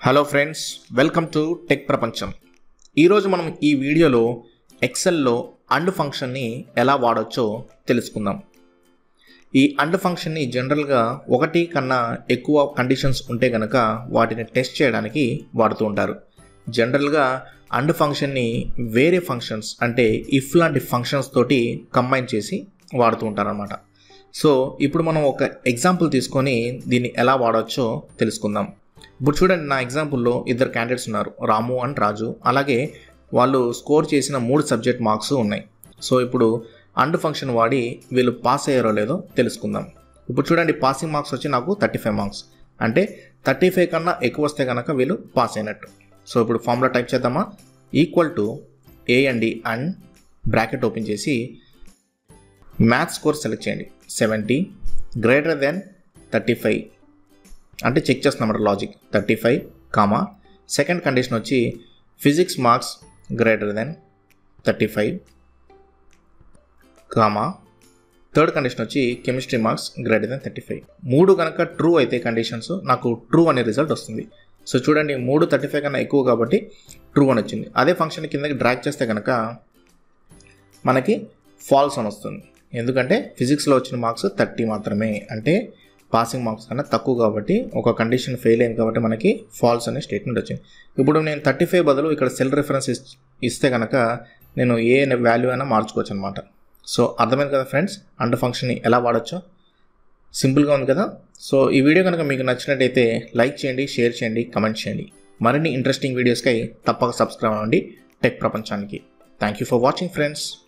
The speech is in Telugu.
hello friends welcome to tech ప్రపంచం ఈరోజు మనం ఈ వీడియోలో ఎక్సెల్లో అండ్ ఫంక్షన్ని ఎలా వాడొచ్చో తెలుసుకుందాం ఈ అండ్ ఫంక్షన్ని జనరల్గా ఒకటి కన్నా ఎక్కువ కండిషన్స్ ఉంటే కనుక వాటిని టెస్ట్ చేయడానికి వాడుతూ ఉంటారు జనరల్గా అండ్ ఫంక్షన్ని వేరే ఫంక్షన్స్ అంటే ఇఫ్ లాంటి ఫంక్షన్స్ తోటి కంబైన్ చేసి వాడుతూ ఉంటారనమాట సో ఇప్పుడు మనం ఒక ఎగ్జాంపుల్ తీసుకొని దీన్ని ఎలా వాడవచ్చో తెలుసుకుందాం ఇప్పుడు చూడండి నా ఎగ్జాంపుల్లో ఇద్దరు క్యాండిడేట్స్ ఉన్నారు రాము అండ్ రాజు అలాగే వాళ్ళు స్కోర్ చేసిన మూడు సబ్జెక్ట్ మార్క్స్ ఉన్నాయి సో ఇప్పుడు అండ్ ఫంక్షన్ వాడి వీళ్ళు పాస్ అయ్యారో లేదో తెలుసుకుందాం ఇప్పుడు చూడండి పాసింగ్ మార్క్స్ వచ్చి నాకు థర్టీ ఫైవ్ మార్క్స్ అంటే థర్టీ ఫైవ్ కన్నా ఎక్కువ వస్తే కనుక వీళ్ళు పాస్ అయినట్టు సో ఇప్పుడు ఫార్ములా టైప్ చేద్దామా equal to A and D and bracket open చేసి మ్యాథ్స్ స్కోర్ సెలెక్ట్ చేయండి seventy greater than thirty five అంటే చెక్ చేస్తున్నమాట logic thirty five comma second condition వచ్చి physics marks greater than thirty five comma third condition వచ్చి chemistry marks greater than thirty five మూడు కనుక ట్రూ అయితే కండిషన్స్ నాకు ట్రూ అనే రిజల్ట్ వస్తుంది సో చూడండి మూడు థర్టీ ఫైవ్ కన్నా ఎక్కువ కాబట్టి ట్రూ అని వచ్చింది అదే ఫంక్షన్ కిందకి డ్రాగ్ చేస్తే కనుక మనకి ఫాల్స్ అని వస్తుంది ఎందుకంటే ఫిజిక్స్లో వచ్చిన మార్క్స్ థర్టీ మాత్రమే అంటే పాసింగ్ మార్క్స్ కన్నా తక్కువ కాబట్టి ఒక కండిషన్ ఫెయిల్ అయింది కాబట్టి మనకి ఫాల్స్ అనే స్టేట్మెంట్ వచ్చింది ఇప్పుడు నేను థర్టీ ఫైవ్ బదులు ఇక్కడ సెల్ రెఫరెన్స్ ఇస్తే కనుక నేను ఏ వాల్యూ అయినా మార్చుకోవచ్చు అనమాట సో అర్థమైంది కదా ఫ్రెండ్స్ అండర్ ఫంక్షన్ని ఎలా వాడచ్చో సింపుల్గా ఉంది కదా సో ఈ వీడియో కనుక మీకు నచ్చినట్టయితే లైక్ చేయండి షేర్ చేయండి కమెంట్ చేయండి మరిన్ని ఇంట్రెస్టింగ్ వీడియోస్కై తప్పక సబ్స్క్రైబ్ అవ్వండి టెక్ ప్రపంచానికి thank you for watching friends